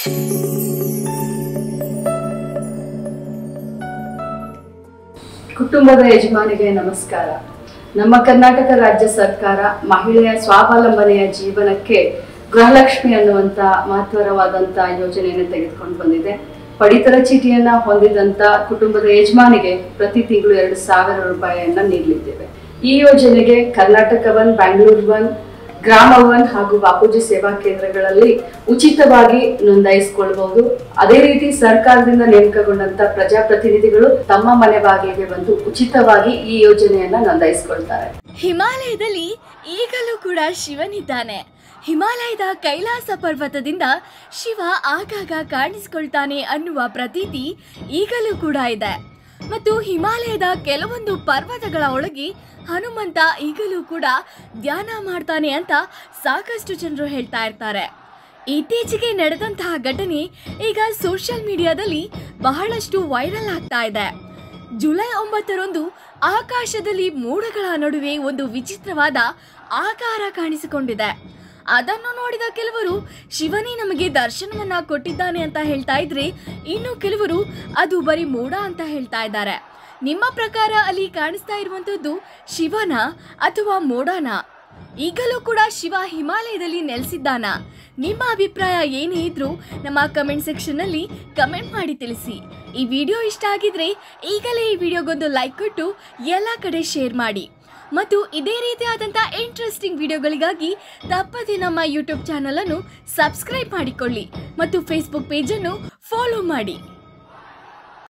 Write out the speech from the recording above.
ಕುಟುಂಬದ ಯಜಮಾನಿಗೆ ನಮಸ್ಕಾರ ನಮ್ಮ ಕರ್ನಾಟಕ ರಾಜ್ಯ ಸರ್ಕಾರ ಮಹಿಳೆಯ ಸ್ವಾವಲಂಬನೆಯ ಜೀವನಕ್ಕೆ ಗೃಹಲಕ್ಷ್ಮಿ ಅನ್ನುವಂತ ಮಹತ್ವರವಾದಂತ ಯೋಜನೆಯನ್ನು ತೆಗೆದುಕೊಂಡು ಬಂದಿದೆ ಪಡಿತರ ಚೀಟಿಯನ್ನ ಹೊಂದಿದಂತ ಕುಟುಂಬದ ಯಜಮಾನಿಗೆ ಪ್ರತಿ ತಿಂಗಳು ಎರಡು ಸಾವಿರ ರೂಪಾಯಿಯನ್ನ ನೀಡಲಿದ್ದೇವೆ ಈ ಯೋಜನೆಗೆ Karnataka one Bangalore one Grama one ಹಾಗೂ ಬಾಪೂಜಿ ಸೇವಾ ಕೇಂದ್ರಗಳಲ್ಲಿ ಉಚಿತವಾಗಿ ನೋಂದಾಯಿಸಿಕೊಳ್ಳಬಹುದು ಅದೇ ರೀತಿ ಸರ್ಕಾರದಿಂದ ನೇಮಕಗೊಂಡಂತ ಪ್ರಜಾಪ್ರತಿನಿಧಿಗಳು ತಮ್ಮ ಮನೆ ಬಾಗಿಲಿಗೆ ಬಂದು ಉಚಿತವಾಗಿ ಈ ಯೋಜನೆಯನ್ನ ನೋಂದಾಯಿಸಿಕೊಳ್ತಾರೆ ಹಿಮಾಲಯದಲ್ಲಿ ಈಗಲೂ ಕೂಡ ಶಿವನಿದ್ದಾನೆ ಹಿಮಾಲಯದ ಕೈಲಾಸ ಪರ್ವತದಿಂದ ಶಿವ ಆಗಾಗ ಕಾಣಿಸಿಕೊಳ್ತಾನೆ ಅನ್ನುವ ಪ್ರತೀತಿ ಈಗಲೂ ಕೂಡ ಇದೆ ಮತ್ತು ಹಿಮಾಲಯದ ಕೆಲವೊಂದು ಪರ್ವತಗಳ ಒಳಗೆ ಹನುಮಂತ ಈಗಲೂ ಕೂಡ ಧ್ಯಾನ ಮಾಡ್ತಾನೆ ಅಂತ ಸಾಕಷ್ಟು ಜನರು ಹೇಳ್ತಾ ಇರ್ತಾರೆ ಇತ್ತೀಚೆಗೆ ನಡೆದಂತಹ ಘಟನೆ ಈಗ ಸೋಷಿಯಲ್ ಮೀಡಿಯಾದಲ್ಲಿ ಬಹಳಷ್ಟು ವೈರಲ್ ಆಗ್ತಾ ಇದೆ ಜುಲೈ ಒಂಬತ್ತರಂದು ಆಕಾಶದಲ್ಲಿ ಮೋಡಗಳ ನಡುವೆ ಒಂದು ವಿಚಿತ್ರವಾದ ಆಕಾರ ಕಾಣಿಸಿಕೊಂಡಿದೆ ಅದನ್ನು ನೋಡಿದ ಕೆಲವರು ಶಿವನೇ ನಮಗೆ ದರ್ಶನವನ್ನ ಕೊಟ್ಟಿದ್ದಾನೆ ಅಂತ ಹೇಳ್ತಾ ಇದ್ರೆ ಇನ್ನು ಕೆಲವರು ಅದು ಬರೀ ಮೋಡ ಅಂತ ಹೇಳ್ತಾ ಇದ್ದಾರೆ ನಿಮ್ಮ ಪ್ರಕಾರ ಅಲ್ಲಿ ಕಾಣಿಸ್ತಾ ಇರುವಂತದ್ದು ಶಿವನ ಅಥವಾ ಮೋಡನ ಈಗಲೂ ಕೂಡ ಶಿವ ಹಿಮಾಲಯದಲ್ಲಿ ನೆಲೆಸಿದ್ದಾನ ನಿಮ್ಮ ಅಭಿಪ್ರಾಯ ಏನೇ ಇದ್ರೂ ನಮ್ಮ ಕಮೆಂಟ್ ಸೆಕ್ಷನ್ನಲ್ಲಿ ಕಮೆಂಟ್ ಮಾಡಿ ತಿಳಿಸಿ ಈ ವಿಡಿಯೋ ಇಷ್ಟ ಆಗಿದ್ರೆ ಈಗಲೇ ಈ ವಿಡಿಯೋಗೊಂದು ಲೈಕ್ ಕೊಟ್ಟು ಎಲ್ಲ ಕಡೆ ಶೇರ್ ಮಾಡಿ ಮತ್ತು ಇದೇ ರೀತಿಯಾದಂಥ ಇಂಟ್ರೆಸ್ಟಿಂಗ್ ವಿಡಿಯೋಗಳಿಗಾಗಿ ತಪ್ಪದೆ ನಮ್ಮ ಯೂಟ್ಯೂಬ್ ಚಾನಲನ್ನು ಸಬ್ಸ್ಕ್ರೈಬ್ ಮಾಡಿಕೊಳ್ಳಿ ಮತ್ತು ಫೇಸ್ಬುಕ್ ಪೇಜನ್ನು ಫಾಲೋ ಮಾಡಿ